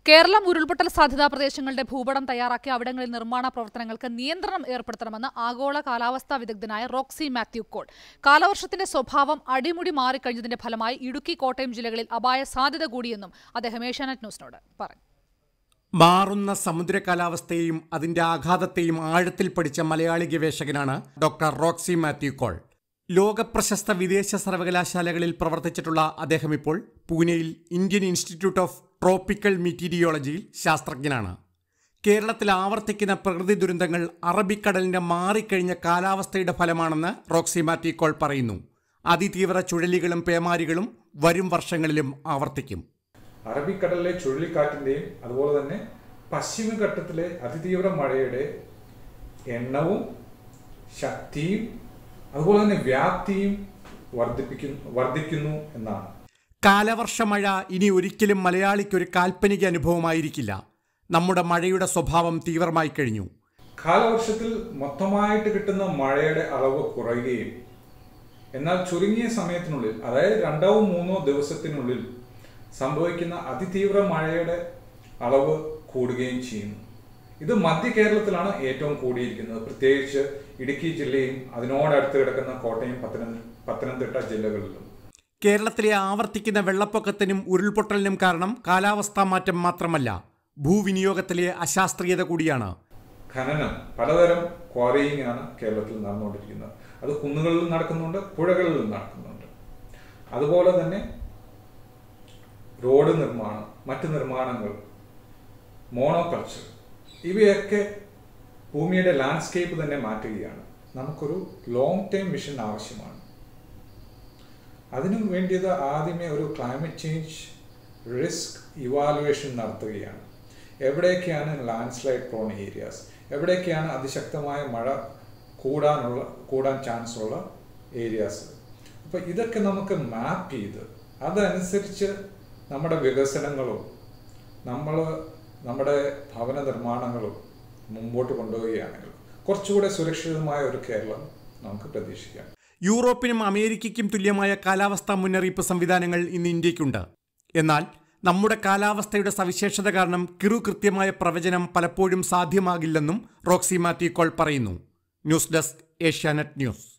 കേരളം ഉരുൾപൊട്ടൽ സാധ്യതാ പ്രദേശങ്ങളുടെ ഭൂപടം തയ്യാറാക്കി അവിടങ്ങളിൽ നിർമ്മാണ പ്രവർത്തനങ്ങൾക്ക് നിയന്ത്രണം ഏർപ്പെടുത്തണമെന്ന് ആഗോള കാലാവസ്ഥാ വിദഗ്ധനായ റോക്സി മാത്യു കോൾ കാലവർഷത്തിന്റെ സ്വഭാവം അടിമുടി മാറിക്കഴിഞ്ഞതിന്റെ ഫലമായി ഇടുക്കി കോട്ടയം ജില്ലകളിൽ അപായ സാധ്യത കൂടിയെന്നും അദ്ദേഹം ഏഷ്യാനെറ്റ് ന്യൂസിനോട് പറഞ്ഞു മാറുന്ന സമുദ്ര കാലാവസ്ഥയെയും അതിന്റെ ആഘാതത്തെയും ആഴത്തിൽ പഠിച്ച മലയാളി ഗവേഷകനാണ് ഡോക്ടർ റോക്സി മാത്യു കോൾ ലോകപ്രശസ്ത വിദേശ സർവകലാശാലകളിൽ പ്രവർത്തിച്ചിട്ടുള്ള അദ്ദേഹം ഇപ്പോൾ പൂനെയിൽ ഇന്ത്യൻ ഇൻസ്റ്റിറ്റ്യൂട്ട് ഓഫ് ട്രോപ്പിക്കൽ മെറ്റീരിയോളജിയിൽ ശാസ്ത്രജ്ഞനാണ് കേരളത്തിൽ ആവർത്തിക്കുന്ന പ്രകൃതി ദുരന്തങ്ങൾ അറബിക്കടലിന്റെ മാറിക്കഴിഞ്ഞ കാലാവസ്ഥയുടെ ഫലമാണെന്ന് റോക്സി മാത്യു കോൾ പറയുന്നു അതിതീവ്ര ചുഴലികളും പേമാരികളും വരും വർഷങ്ങളിലും ആവർത്തിക്കും അറബിക്കടലിലെ ചുഴലിക്കാറ്റിൻ്റെയും അതുപോലെ തന്നെ പശ്ചിമഘട്ടത്തിലെ അതിതീവ്ര മഴയുടെ എണ്ണവും ശക്തിയും അതുപോലെ തന്നെ വ്യാപ്തിയും വർദ്ധിപ്പിക്കുന്നു വർദ്ധിക്കുന്നു എന്നാണ് കാലവർഷ മഴ ഇനി ഒരിക്കലും മലയാളിക്കൊരു കാൽപ്പനിക അനുഭവമായിരിക്കില്ല നമ്മുടെ മഴയുടെ സ്വഭാവം തീവ്രമായി കഴിഞ്ഞു കാലവർഷത്തിൽ മൊത്തമായിട്ട് കിട്ടുന്ന മഴയുടെ അളവ് കുറയുകയും എന്നാൽ ചുരുങ്ങിയ സമയത്തിനുള്ളിൽ അതായത് രണ്ടോ മൂന്നോ ദിവസത്തിനുള്ളിൽ സംഭവിക്കുന്ന അതിതീവ്ര മഴയുടെ അളവ് കൂടുകയും ചെയ്യുന്നു ഇത് മധ്യ കേരളത്തിലാണ് ഏറ്റവും കൂടിയിരിക്കുന്നത് പ്രത്യേകിച്ച് ഇടുക്കി ജില്ലയും അതിനോടടുത്ത് കിടക്കുന്ന കോട്ടയം പത്തനം പത്തനംതിട്ട ജില്ലകളിലും കേരളത്തിലെ ആവർത്തിക്കുന്ന വെള്ളപ്പൊക്കത്തിനും ഉരുൾപൊട്ടലിനും കാരണം കാലാവസ്ഥാ മാറ്റം മാത്രമല്ല ഭൂവിനിയോഗത്തിലെ അശാസ്ത്രീയത കൂടിയാണ് ഖനനം പലതരം ക്വാറിയിങ് ആണ് കേരളത്തിൽ നടന്നുകൊണ്ടിരിക്കുന്നത് അത് കുന്നുകളിലും നടക്കുന്നുണ്ട് പുഴകളിലും നടക്കുന്നുണ്ട് അതുപോലെ തന്നെ റോഡ് നിർമ്മാണം മറ്റ് നിർമ്മാണങ്ങൾ മോണോകൾച്ചർ ഇവയൊക്കെ ഭൂമിയുടെ ലാൻഡ്സ്കേപ്പ് തന്നെ മാറ്റുകയാണ് നമുക്കൊരു ലോങ് ടൈം വിഷൻ ആവശ്യമാണ് അതിനു വേണ്ടിയത് ആദ്യമേ ഒരു ക്ലൈമറ്റ് ചേഞ്ച് റിസ്ക് ഇവാലുവേഷൻ നടത്തുകയാണ് എവിടെയൊക്കെയാണ് ലാൻഡ് സ്ലൈഡ് പ്രോൺ ഏരിയാസ് എവിടെയൊക്കെയാണ് അതിശക്തമായ മഴ കൂടാനുള്ള കൂടാൻ ചാൻസ് ഉള്ള ഏരിയാസ് അപ്പോൾ ഇതൊക്കെ നമുക്ക് മാപ്പ് ചെയ്ത് അതനുസരിച്ച് നമ്മുടെ വികസനങ്ങളും നമ്മൾ നമ്മുടെ ഭവന നിർമ്മാണങ്ങളും മുമ്പോട്ട് കൊണ്ടുപോവുകയാണെങ്കിൽ കുറച്ചുകൂടെ സുരക്ഷിതമായ ഒരു കേരളം നമുക്ക് പ്രതീക്ഷിക്കാം യൂറോപ്പിനും അമേരിക്കയ്ക്കും തുല്യമായ കാലാവസ്ഥാ മുന്നറിയിപ്പ് സംവിധാനങ്ങൾ ഇന്ന് ഇന്ത്യക്കുണ്ട് എന്നാൽ നമ്മുടെ കാലാവസ്ഥയുടെ സവിശേഷത കാരണം കിറു കൃത്യമായ പ്രവചനം പലപ്പോഴും സാധ്യമാകില്ലെന്നും റോക്സി മാത്യു കോൾ പറയുന്നു ന്യൂസ് ഡെസ്ക് ഏഷ്യാനെറ്റ് ന്യൂസ്